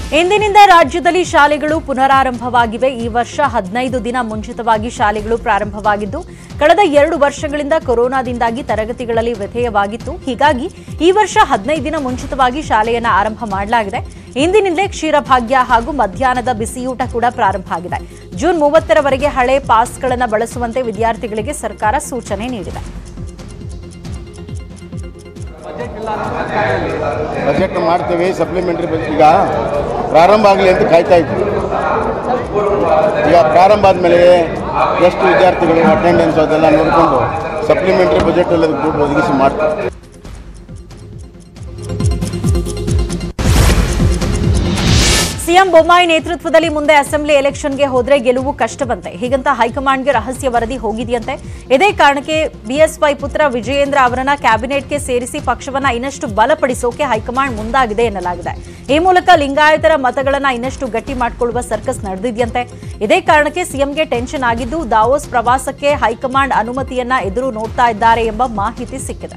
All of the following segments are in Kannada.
ಇಂದಿನಿಂದ ರಾಜ್ಯದಲ್ಲಿ ಶಾಲೆಗಳು ಪುನರಾರಂಭವಾಗಿವೆ ಈ ವರ್ಷ ಹದಿನೈದು ದಿನ ಮುಂಚಿತವಾಗಿ ಶಾಲೆಗಳು ಪ್ರಾರಂಭವಾಗಿದ್ದು ಕಳೆದ ಎರಡು ವರ್ಷಗಳಿಂದ ಕೊರೋನಾದಿಂದಾಗಿ ತರಗತಿಗಳಲ್ಲಿ ವ್ಯತ್ಯಯವಾಗಿತ್ತು ಹೀಗಾಗಿ ಈ ವರ್ಷ ಹದಿನೈದು ದಿನ ಮುಂಚಿತವಾಗಿ ಶಾಲೆಯನ್ನ ಆರಂಭ ಮಾಡಲಾಗಿದೆ ಇಂದಿನಿಂದಲೇ ಕ್ಷೀರಭಾಗ್ಯ ಹಾಗೂ ಮಧ್ಯಾಹ್ನದ ಬಿಸಿಯೂಟ ಕೂಡ ಪ್ರಾರಂಭ ಆಗಿದೆ ಜೂನ್ ಮೂವತ್ತರವರೆಗೆ ಹಳೆ ಪಾಸ್ಗಳನ್ನು ಬಳಸುವಂತೆ ವಿದ್ಯಾರ್ಥಿಗಳಿಗೆ ಸರ್ಕಾರ ಸೂಚನೆ ನೀಡಿದೆ ಬಜೆಟ್ ಮಾಡ್ತೀವಿ ಸಪ್ಲಿಮೆಂಟ್ರಿ ಬಜೆಟ್ ಈಗ ಪ್ರಾರಂಭ ಆಗಲಿ ಅಂತ ಕಾಯ್ತಾ ಇದ್ವಿ ಈಗ ಪ್ರಾರಂಭ ಆದಮೇಲೆ ಎಷ್ಟು ವಿದ್ಯಾರ್ಥಿಗಳು ಅಟೆಂಡೆನ್ಸ್ ಅದೆಲ್ಲ ನೋಡಿಕೊಂಡು ಸಪ್ಲಿಮೆಂಟ್ರಿ ಬಜೆಟಲ್ಲಿ ಅದಕ್ಕೆ ದುಡ್ಡು ಒದಗಿಸಿ ಮಾಡ್ತೀವಿ ಸಿಎಂ ಬೊಮ್ಮಾಯಿ ನೇತೃತ್ವದಲ್ಲಿ ಮುಂದೆ ಅಸೆಂಬ್ಲಿ ಎಲೆಕ್ಷನ್ಗೆ ಹೋದ್ರೆ ಗೆಲುವು ಕಷ್ಟವಂತೆ ಹೀಗಂತ ಹೈಕಮಾಂಡ್ಗೆ ರಹಸ್ಯ ವರದಿ ಹೋಗಿದೆಯಂತೆ ಇದೇ ಕಾರಣಕ್ಕೆ ಬಿಎಸ್ವೈ ಪುತ್ರ ವಿಜಯೇಂದ್ರ ಅವರನ್ನ ಕ್ಯಾಬಿನೆಟ್ಗೆ ಸೇರಿಸಿ ಪಕ್ಷವನ್ನ ಇನ್ನಷ್ಟು ಬಲಪಡಿಸೋಕೆ ಹೈಕಮಾಂಡ್ ಮುಂದಾಗಿದೆ ಎನ್ನಲಾಗಿದೆ ಈ ಮೂಲಕ ಲಿಂಗಾಯತರ ಮತಗಳನ್ನ ಇನ್ನಷ್ಟು ಗಟ್ಟಿ ಮಾಡಿಕೊಳ್ಳುವ ಸರ್ಕಸ್ ನಡೆದಿದೆಯಂತೆ ಇದೇ ಕಾರಣಕ್ಕೆ ಸಿಎಂಗೆ ಟೆನ್ಷನ್ ಆಗಿದ್ದು ದಾವೋಸ್ ಪ್ರವಾಸಕ್ಕೆ ಹೈಕಮಾಂಡ್ ಅನುಮತಿಯನ್ನ ಎದುರು ನೋಡ್ತಾ ಇದ್ದಾರೆ ಎಂಬ ಮಾಹಿತಿ ಸಿಕ್ಕಿದೆ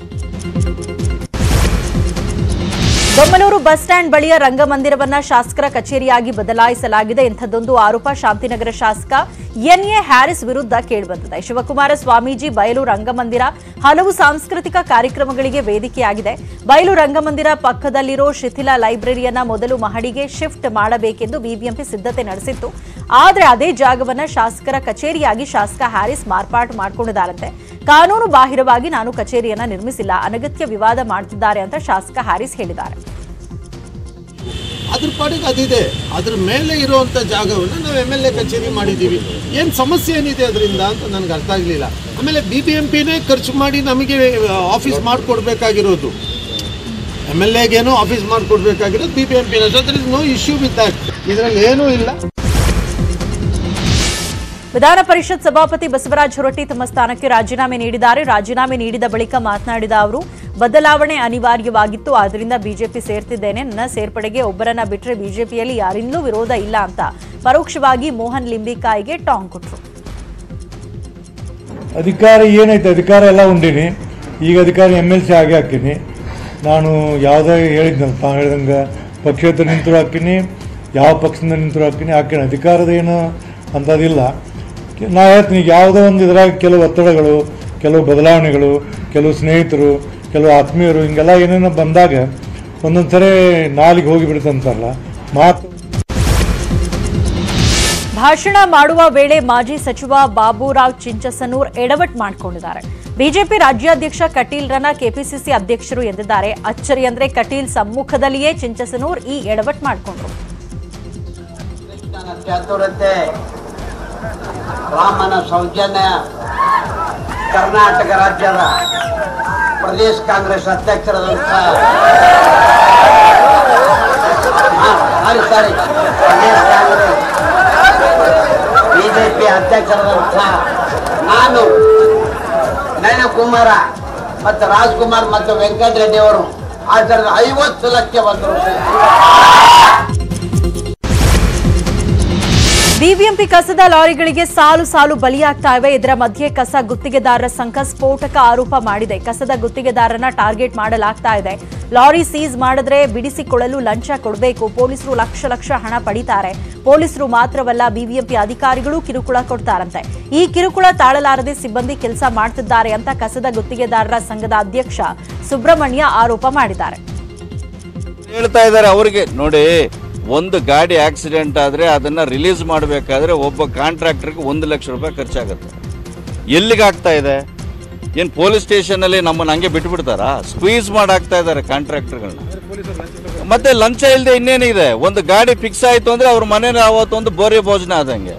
ದೊಮ್ಮಲೂರು ಬಸ್ ಸ್ಟ್ಯಾಂಡ್ ಬಳಿಯ ರಂಗಮಂದಿರವನ್ನ ಶಾಸಕರ ಕಚೇರಿಯಾಗಿ ಬದಲಾಯಿಸಲಾಗಿದೆ ಇಂಥದ್ದೊಂದು ಆರೋಪ ಶಾಂತಿನಗರ ಶಾಸಕ ಎನ್ಎ ಹ್ಯಾರಿಸ್ ವಿರುದ್ಧ ಕೇಳಿಬಂದಿದೆ ಶಿವಕುಮಾರ ಸ್ವಾಮೀಜಿ ಬಯಲು ರಂಗಮಂದಿರ ಹಲವು ಸಾಂಸ್ಕೃತಿಕ ಕಾರ್ಯಕ್ರಮಗಳಿಗೆ ವೇದಿಕೆಯಾಗಿದೆ ಬಯಲು ರಂಗಮಂದಿರ ಪಕ್ಕದಲ್ಲಿರೋ ಶಿಥಿಲ ಲೈಬ್ರರಿಯನ್ನ ಮೊದಲು ಮಹಡಿಗೆ ಶಿಫ್ಟ್ ಮಾಡಬೇಕೆಂದು ಬಿಬಿಎಂಪಿ ಸಿದ್ಧತೆ ನಡೆಸಿತ್ತು ಆದರೆ ಅದೇ ಜಾಗವನ್ನ ಶಾಸಕರ ಕಚೇರಿಯಾಗಿ ಶಾಸಕ ಹ್ಯಾರಿಸ್ ಮಾರ್ಪಾಟು ಮಾಡಿಕೊಂಡಿದ್ದಾರಂತೆ ಕಾನೂನು ಬಾಹಿರವಾಗಿ ನಾನು ಕಚೇರಿಯನ್ನ ನಿರ್ಮಿಸಿಲ್ಲ ಅನಗತ್ಯ ವಿವಾದ ಮಾಡ್ತಿದ್ದಾರೆ ಅಂತ ಶಾಸಕ ಹ್ಯಾರಿಸ್ ಹೇಳಿದ್ದಾರೆ ಅದ್ರ ಪಾಡಿಗೆ ಅದಿದೆ ಅದ್ರ ಮೇಲೆ ಇರುವಂಥ ಜಾಗವನ್ನು ನಾವು ಎಮ್ ಎಲ್ ಎ ಕಚೇರಿ ಮಾಡಿದ್ದೀವಿ ಏನು ಸಮಸ್ಯೆ ಏನಿದೆ ಅದರಿಂದ ಅಂತ ನನಗೆ ಅರ್ಥ ಆಗಲಿಲ್ಲ ಆಮೇಲೆ ಬಿ ಬಿ ಎಂ ಪಿನೇ ಖರ್ಚು ಮಾಡಿ ನಮಗೆ ಆಫೀಸ್ ಮಾಡಿಕೊಡ್ಬೇಕಾಗಿರೋದು ಎಮ್ ಎಲ್ ಎಗೇನೋ ಆಫೀಸ್ ಮಾಡಿಕೊಡ್ಬೇಕಾಗಿರೋದು ಬಿ ಬಿ ಎಂ ಪಿನ so there is no issue with that ಇದರಲ್ಲಿ ಏನೂ ಇಲ್ಲ ವಿಧಾನ ಪರಿಷತ್ ಸಭಾಪತಿ ಬಸವರಾಜ ಹೊರಟ್ಟಿ ತಮ್ಮ ಸ್ಥಾನಕ್ಕೆ ರಾಜೀನಾಮೆ ನೀಡಿದ್ದಾರೆ ರಾಜೀನಾಮೆ ನೀಡಿದ ಬಳಿಕ ಮಾತನಾಡಿದ ಅವರು ಬದಲಾವಣೆ ಅನಿವಾರ್ಯವಾಗಿತ್ತು ಆದ್ದರಿಂದ ಬಿಜೆಪಿ ಸೇರ್ತಿದ್ದೇನೆ ನನ್ನ ಸೇರ್ಪಡೆಗೆ ಒಬ್ಬರನ್ನ ಬಿಟ್ಟರೆ ಬಿಜೆಪಿಯಲ್ಲಿ ಯಾರಿಂದಲೂ ವಿರೋಧ ಇಲ್ಲ ಅಂತ ಪರೋಕ್ಷವಾಗಿ ಮೋಹನ್ ಲಿಂಬಿಕಾಯಿಗೆ ಟಾಂಗ್ ಕೊಟ್ರು ಅಧಿಕಾರ ಏನೈತೆ ಅಧಿಕಾರ ಎಲ್ಲ ಉಂಡೀನಿ ಈಗ ಅಧಿಕಾರ ಎಮ್ ಎಲ್ ಸಿ ಆಗೇ ಹಾಕೀನಿ ನಾನು ಯಾವುದೇ ಹೇಳಿದ್ನಲ್ಲ ತಾವು ಹೇಳ್ದಂಗೆ ಪಕ್ಷೇತರ ನಿಂತರೂ ಹಾಕೀನಿ ಯಾವ ಪಕ್ಷದಿಂದ ನಿಂತರೂ ಹಾಕೀನಿ ಹಾಕೀನಿ ಅಧಿಕಾರದ ಏನು ಅಂಥದ್ದಿಲ್ಲ ಕೆ- ನಾ ಹೇಳ್ತೀನಿ ಈಗ ಯಾವುದೋ ಒಂದು ಇದ್ರಾಗ ಕೆಲವು ಒತ್ತಡಗಳು ಕೆಲವು ಬದಲಾವಣೆಗಳು ಕೆಲವು ಸ್ನೇಹಿತರು ಕೆಲವು ಆತ್ಮೀಯರು ಹಿಂಗೆಲ್ಲ ಏನೇನೋ ಬಂದಾಗ ಒಂದೊಂದು ಸರಿ ನಾಲಿಗೆ ಹೋಗಿಬಿಡುತ್ತಂತಾರಲ್ಲ ಮಾತು ಭಾಷಣ ಮಾಡುವ ವೇಳೆ ಮಾಜಿ ಸಚಿವ ಬಾಬುರಾವ್ ಚಿಂಚಸನೂರ್ ಎಡವಟ್ ಮಾಡಿಕೊಂಡಿದ್ದಾರೆ ಬಿಜೆಪಿ ರಾಜ್ಯಾಧ್ಯಕ್ಷ ಕಟೀಲ್ರನ್ನ ಕೆಪಿಸಿಸಿ ಅಧ್ಯಕ್ಷರು ಎಂದಿದ್ದಾರೆ ಅಚ್ಚರಿ ಅಂದ್ರೆ ಕಟೀಲ್ ಸಮ್ಮುಖದಲ್ಲಿಯೇ ಚಿಂಚಸನೂರ್ ಈ ಎಡವಟ್ ಮಾಡಿಕೊಂಡ್ರು ಕೃಷ್ಣನ ಚಾತುರತೆ ರಾಮನ ಸೌಜನ್ಯ ಕರ್ನಾಟಕ ರಾಜ್ಯದ ಪ್ರದೇಶ ಕಾಂಗ್ರೆಸ್ ಅಧ್ಯಕ್ಷರಾದಂಥ ಸಾರಿ ಸಾರಿ ಪ್ರದೇಶ ಕಾಂಗ್ರೆಸ್ ಬಿಜೆಪಿ ಅಧ್ಯಕ್ಷರಾದಂಥ ನಾನು ನಯನಕುಮಾರ ಮತ್ತು ರಾಜ್ಕುಮಾರ್ ಮತ್ತು ವೆಂಕಟರೆಡ್ಡಿ ಅವರು ಹಾಜರಾದ ಐವತ್ತು ಲಕ್ಷ ಬಂದರು ಬಿಬಿಎಂಪಿ ಕಸದ ಲಾರಿಗಳಿಗೆ ಸಾಲು ಸಾಲು ಬಲಿಯಾಗ್ತಾ ಇವೆ ಇದರ ಮಧ್ಯೆ ಕಸ ಗುತ್ತಿಗೆದಾರರ ಸಂಘ ಸ್ಫೋಟಕ ಆರೋಪ ಮಾಡಿದೆ ಕಸದ ಗುತ್ತಿಗೆದಾರರನ್ನ ಟಾರ್ಗೆಟ್ ಮಾಡಲಾಗ್ತಾ ಇದೆ ಲಾರಿ ಸೀಸ್ ಮಾಡಿದ್ರೆ ಬಿಡಿಸಿಕೊಳ್ಳಲು ಲಂಚ ಕೊಡಬೇಕು ಪೊಲೀಸರು ಲಕ್ಷ ಲಕ್ಷ ಹಣ ಪಡಿತಾರೆ ಪೊಲೀಸರು ಮಾತ್ರವಲ್ಲ ಬಿಬಿಎಂಪಿ ಅಧಿಕಾರಿಗಳು ಕಿರುಕುಳ ಕೊಡ್ತಾರಂತೆ ಈ ಕಿರುಕುಳ ತಾಳಲಾರದೆ ಸಿಬ್ಬಂದಿ ಕೆಲಸ ಮಾಡ್ತಿದ್ದಾರೆ ಅಂತ ಕಸದ ಗುತ್ತಿಗೆದಾರರ ಸಂಘದ ಅಧ್ಯಕ್ಷ ಸುಬ್ರಹ್ಮಣ್ಯ ಆರೋಪ ಮಾಡಿದ್ದಾರೆ ಹೇಳ್ತಾ ಇದ್ದಾರೆ ಅವರಿಗೆ ನೋಡಿ ಒಂದು ಗಾಡಿ ಆಕ್ಸಿಡೆಂಟ್ ಆದರೆ ಅದನ್ನು ರಿಲೀಸ್ ಮಾಡಬೇಕಾದ್ರೆ ಒಬ್ಬ ಕಾಂಟ್ರಾಕ್ಟರ್ಗೆ ಒಂದು ಲಕ್ಷ ರೂಪಾಯಿ ಖರ್ಚಾಗುತ್ತೆ ಎಲ್ಲಿಗೆ ಆಗ್ತಾ ಇದೆ ಏನು ಪೊಲೀಸ್ ಸ್ಟೇಷನಲ್ಲಿ ನಮ್ಮನ್ನು ಹಂಗೆ ಬಿಟ್ಬಿಡ್ತಾರಾ ಸ್ಕ್ವೀಸ್ ಮಾಡಾಕ್ತಾ ಇದ್ದಾರೆ ಕಾಂಟ್ರಾಕ್ಟರ್ಗಳನ್ನ ಮತ್ತೆ ಲಂಚ ಇಲ್ಲದೆ ಇನ್ನೇನಿದೆ ಒಂದು ಗಾಡಿ ಫಿಕ್ಸ್ ಆಯಿತು ಅಂದರೆ ಅವ್ರ ಮನೇಲಿ ಅವತ್ತೊಂದು ಬೋರೆ ಭೋಜನ ಆದಂಗೆ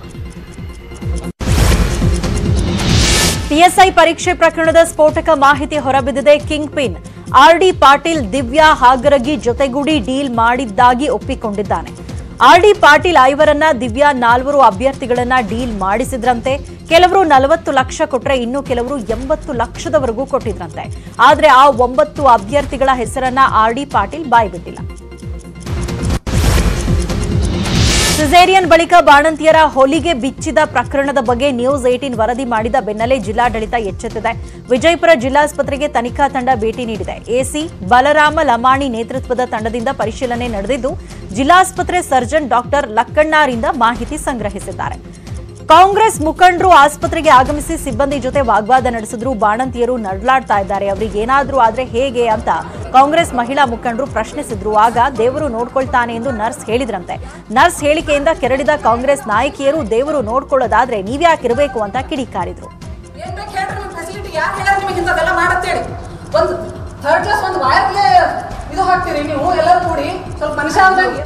ಪಿಎಸ್ಐ ಪರೀಕ್ಷೆ ಪ್ರಕರಣದ ಸ್ಫೋಟಕ ಮಾಹಿತಿ ಹೊರಬಿದ್ದಿದೆ kingpin R D Patil Divya Hagaragi ಜೊತೆಗೂಡಿ ಡೀಲ್ ಮಾಡಿದ್ದಾಗಿ ಒಪ್ಪಿಕೊಂಡಿದ್ದಾನೆ ಆರ್ಡಿ ಪಾಟೀಲ್ ಐವರನ್ನ ದಿವ್ಯಾ ನಾಲ್ವರು ಅಭ್ಯರ್ಥಿಗಳನ್ನ ಡೀಲ್ ಮಾಡಿಸಿದ್ರಂತೆ ಕೆಲವರು ನಲವತ್ತು ಲಕ್ಷ ಕೊಟ್ರೆ ಇನ್ನು ಕೆಲವರು ಎಂಬತ್ತು ಲಕ್ಷದವರೆಗೂ ಕೊಟ್ಟಿದ್ರಂತೆ ಆದ್ರೆ ಆ ಒಂಬತ್ತು ಅಭ್ಯರ್ಥಿಗಳ ಹೆಸರನ್ನ ಆರ್ಡಿ ಪಾಟೀಲ್ ಬಾಯ್ಬಿಟ್ಟಿಲ್ಲ ಸಿಸೇರಿಯನ್ ಬಳಿಕ ಬಾಣಂತಿಯರ ಹೊಲಿಗೆ ಬಿಚ್ಚಿದ ಪ್ರಕರಣದ ಬಗ್ಗೆ ನ್ಯೂಸ್ ಏಟೀನ್ ವರದಿ ಮಾಡಿದ ಬೆನ್ನಲ್ಲೇ ಜಿಲ್ಲಾಡಳಿತ ಎಚ್ಚೆತ್ತಿದೆ ವಿಜಯಪುರ ಜಿಲ್ಲಾಸ್ಪತ್ರೆಗೆ ತನಿಖಾ ತಂಡ ಭೇಟಿ ನೀಡಿದೆ ಎಸಿ ಬಲರಾಮ ಲಮಾಣಿ ನೇತೃತ್ವದ ತಂಡದಿಂದ ಪರಿಶೀಲನೆ ನಡೆದಿದ್ದು ಜಿಲ್ಲಾಸ್ಪತ್ರೆ ಸರ್ಜನ್ ಡಾಕ್ಟರ್ ಲಕ್ಕಣ್ಣಾರಿಂದ ಮಾಹಿತಿ ಸಂಗ್ರಹಿಸಿದ್ದಾರೆ ಕಾಂಗ್ರೆಸ್ ಮುಖಂಡರು ಆಸ್ಪತ್ರೆಗೆ ಆಗಮಿಸಿ ಸಿಬ್ಬಂದಿ ಜೊತೆ ವಾಗ್ವಾದ ನಡೆಸಿದ್ರು ಬಾಣಂತಿಯರು ನಡ್ಲಾಡ್ತಾ ಇದ್ದಾರೆ ಅವರಿಗೆ ಏನಾದ್ರೂ ಆದ್ರೆ ಹೇಗೆ ಅಂತ ಕಾಂಗ್ರೆಸ್ ಮಹಿಳಾ ಮುಖಂಡರು ಪ್ರಶ್ನಿಸಿದ್ರು ಆಗ ದೇವರು ನೋಡ್ಕೊಳ್ತಾನೆ ಎಂದು ನರ್ಸ್ ಹೇಳಿದ್ರಂತೆ ನರ್ಸ್ ಹೇಳಿಕೆಯಿಂದ ಕೆರಳಿದ ಕಾಂಗ್ರೆಸ್ ನಾಯಕಿಯರು ದೇವರು ನೋಡ್ಕೊಳ್ಳೋದಾದ್ರೆ ನೀವ್ಯಾಕಿರಬೇಕು ಅಂತ ಕಿಡಿಕಾರಿದ್ರು ಏನ್ ಬೇಕು ಹೇಳ್ರಿ ನಿಮ್ ಫೆಸಿಲಿಟಿ ಯಾರು ಹೇಳ್ಯಾರ ನಿಮಗೆ ಇಂಥದ್ದೆಲ್ಲ ಮಾಡತ್ತೇಳಿ ಒಂದು ಥರ್ಡ್ ಕ್ಲಾಸ್ ಒಂದು ವಾಯರ್ಗೆ ಇದು ಹಾಕ್ತೀರಿ ನೀವು ಎಲ್ಲರೂ ಕೂಡಿ ಸ್ವಲ್ಪ ಮನುಷ್ಯ ಅಂದಂಗೆ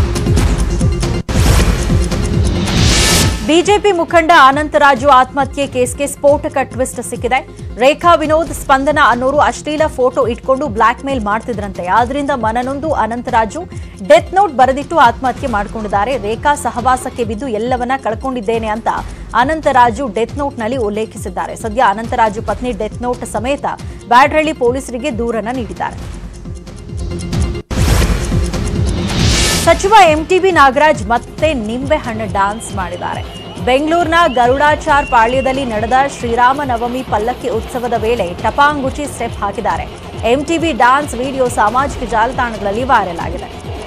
ಬಿಜೆಪಿ ಮುಖಂಡ ಅನಂತರಾಜು ಆತ್ಮಹತ್ಯೆ ಕೇಸ್ಗೆ ಸ್ಫೋಟಕ ಟ್ವಿಸ್ಟ್ ಸಿಕ್ಕಿದೆ ರೇಖಾ ವಿನೋದ್ ಸ್ಪಂದನ ಅನ್ನೋರು ಅಶ್ಲೀಲ ಫೋಟೋ ಇಟ್ಕೊಂಡು ಬ್ಲಾಕ್ ಮೇಲ್ ಮಾಡ್ತಿದ್ರಂತೆ ಆದ್ರಿಂದ ಮನನೊಂದು ಅನಂತರಾಜು ಡೆತ್ ನೋಟ್ ಬರೆದಿಟ್ಟು ಆತ್ಮಹತ್ಯೆ ಮಾಡಿಕೊಂಡಿದ್ದಾರೆ ರೇಖಾ ಸಹವಾಸಕ್ಕೆ ಬಿದ್ದು ಎಲ್ಲವನ್ನ ಕಳ್ಕೊಂಡಿದ್ದೇನೆ ಅಂತ ಅನಂತರಾಜು ಡೆತ್ ನೋಟ್ನಲ್ಲಿ ಉಲ್ಲೇಖಿಸಿದ್ದಾರೆ ಸದ್ಯ ಅನಂತರಾಜು ಪತ್ನಿ ಡೆತ್ ನೋಟ್ ಸಮೇತ ಬ್ಯಾಡ್ರಳ್ಳಿ ಪೊಲೀಸರಿಗೆ ದೂರನ್ನ ನೀಡಿದ್ದಾರೆ ಸಚಿವ ಎಂಟಿಬಿ ನಾಗರಾಜ್ ಮತ್ತೆ ನಿಂಬೆಹಣ್ಣು ಡಾನ್ಸ್ ಮಾಡಿದ್ದಾರೆ ಬೆಂಗಳೂರಿನ ಗರುಡಾಚಾರ್ ಪಾಳ್ಯದಲ್ಲಿ ನಡೆದ ಶ್ರೀರಾಮ ನವಮಿ ಪಲ್ಲಕ್ಕಿ ಉತ್ಸವದ ವೇಳೆ ಟಪಾಂಗುಚಿ ಸ್ಟೆಪ್ ಹಾಕಿದ್ದಾರೆ ಎಂಟಿಬಿ ಡಾನ್ಸ್ ವಿಡಿಯೋ ಸಾಮಾಜಿಕ ಜಾಲತಾಣಗಳಲ್ಲಿ ವೈರಲ್ ಆಗಿದೆ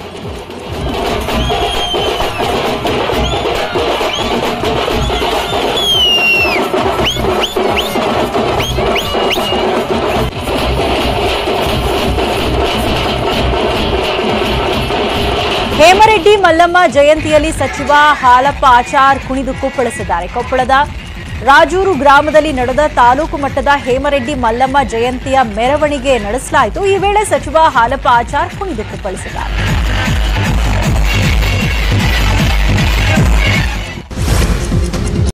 ಹೇಮರೆಡ್ಡಿ ಮಲ್ಲಮ್ಮ ಜಯಂತಿಯಲ್ಲಿ ಸಚಿವ ಹಾಲಪ್ಪ ಆಚಾರ್ ಕುಣಿದು ಕುಪ್ಪಳಿಸಿದ್ದಾರೆ ಕೊಪ್ಪಳದ ರಾಜೂರು ಗ್ರಾಮದಲ್ಲಿ ನಡೆದ ತಾಲೂಕು ಮಟ್ಟದ ಹೇಮರೆಡ್ಡಿ ಮಲ್ಲಮ್ಮ ಜಯಂತಿಯ ಮೆರವಣಿಗೆ ನಡೆಸಲಾಯಿತು ಈ ವೇಳೆ ಸಚಿವ ಹಾಲಪ್ಪ ಆಚಾರ್ ಕುಣಿದು ಕುಪ್ಪಳಿಸಿದ್ದಾರೆ